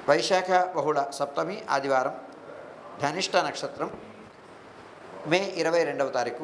వైశాఖ బహుళ సప్తమి ఆదివారం ధనిష్ట నక్షత్రం మే ఇరవై రెండవ తారీఖు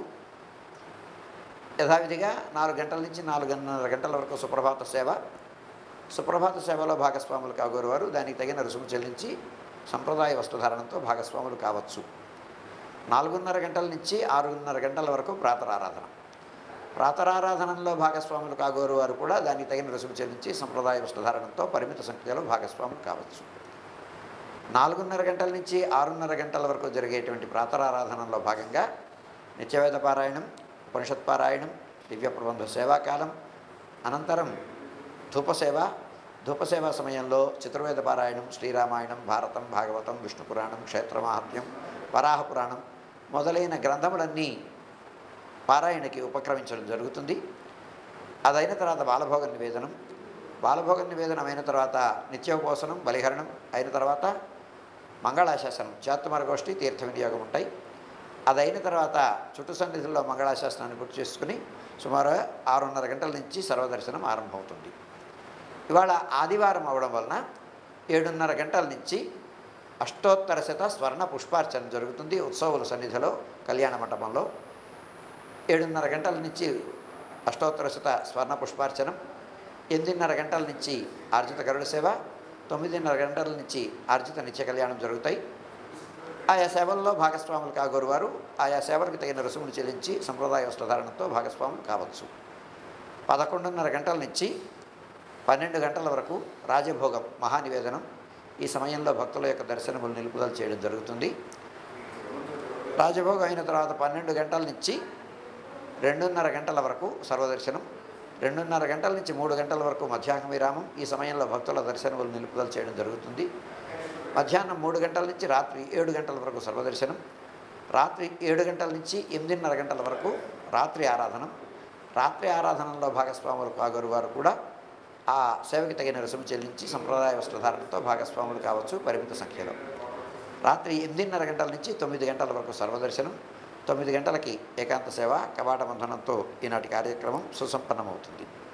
యథావిధిగా నాలుగు గంటల నుంచి నాలుగున్నర గంటల వరకు సుప్రభాత సేవ సుప్రభాత సేవలో భాగస్వాములు కాగోరువారు దానికి తగిన రుసుము చెల్లించి సంప్రదాయ వస్త్రధారణంతో భాగస్వాములు కావచ్చు నాలుగున్నర గంటల నుంచి ఆరున్నర గంటల వరకు ప్రాతరారాధన ప్రాతరారాధనలో భాగస్వాములు కాగోరు వారు కూడా దానికి తగిన రుసుము చెల్లించి సంప్రదాయ వస్త్రధారణంతో పరిమిత సంఖ్యలో భాగస్వాములు కావచ్చు నాలుగున్నర గంటల నుంచి ఆరున్నర గంటల వరకు జరిగేటువంటి ప్రాతరారాధనలో భాగంగా నిత్యవేద పారాయణం ఉపనిషత్ పారాయణం దివ్య ప్రబంధ సేవాకాలం అనంతరం ధూపసేవ ధూపసేవ సమయంలో చతుర్వేద పారాయణం శ్రీరామాయణం భారతం భాగవతం విష్ణు పురాణం క్షేత్రమాహాత్మ్యం వరాహ పురాణం మొదలైన గ్రంథములన్నీ పారాయణకి ఉపక్రమించడం జరుగుతుంది అదైన తర్వాత బాలభోగ నివేదనం బాలభోగ నివేదనం అయిన తర్వాత నిత్యోపోసనం బలిహరణం అయిన తర్వాత మంగళాశాసనం చేత్తమరగోష్ఠి తీర్థ వినియోగం ఉంటాయి అదైన తర్వాత చుట్టు సన్నిధిలో మంగళాశాసనాన్ని పూర్తి చేసుకుని సుమారు ఆరున్నర గంటల నుంచి సర్వదర్శనం ఆరంభమవుతుంది ఇవాళ ఆదివారం అవడం వలన ఏడున్నర గంటల నుంచి అష్టోత్తర శత స్వర్ణ పుష్పార్చన జరుగుతుంది ఉత్సవుల సన్నిధిలో కళ్యాణ మండపంలో ఏడున్నర గంటల నుంచి అష్టోత్తర శత స్వర్ణ పుష్పార్చనం ఎనిమిదిన్నర గంటల నుంచి ఆర్జిత గరుడ సేవ తొమ్మిదిన్నర గంటల నుంచి ఆర్జిత నిత్య కళ్యాణం జరుగుతాయి ఆయా సేవల్లో భాగస్వాములు కాగోరువారు ఆయా సేవలకు తగిన రుసుములు చెల్లించి సంప్రదాయ వస్త్రధారణతో భాగస్వాములు కావచ్చు పదకొండున్నర గంటల నుంచి పన్నెండు గంటల వరకు రాజభోగం మహానివేదనం ఈ సమయంలో భక్తుల యొక్క దర్శనములు నిలుపుదల చేయడం జరుగుతుంది రాజభోగం అయిన తర్వాత పన్నెండు గంటల నుంచి రెండున్నర గంటల వరకు సర్వదర్శనం రెండున్నర గంటల నుంచి మూడు గంటల వరకు మధ్యాహ్న విరామం ఈ సమయంలో భక్తుల దర్శనములు నిలుపుదల చేయడం జరుగుతుంది మధ్యాహ్నం మూడు గంటల నుంచి రాత్రి ఏడు గంటల వరకు సర్వదర్శనం రాత్రి ఏడు గంటల నుంచి ఎనిమిదిన్నర గంటల వరకు రాత్రి ఆరాధనం రాత్రి ఆరాధనలో భాగస్వాములు కాగోరు వారు కూడా ఆ సేవకి తగిన రుసుము చెల్లించి సంప్రదాయ వస్త్రధారణతో భాగస్వాములు కావచ్చు పరిమిత సంఖ్యలో రాత్రి ఎనిమిదిన్నర గంటల నుంచి తొమ్మిది గంటల వరకు సర్వదర్శనం తొమ్మిది గంటలకి ఏకాంత సేవ కవాట బంధనంతో ఈనాటి కార్యక్రమం సుసంపన్నమవుతుంది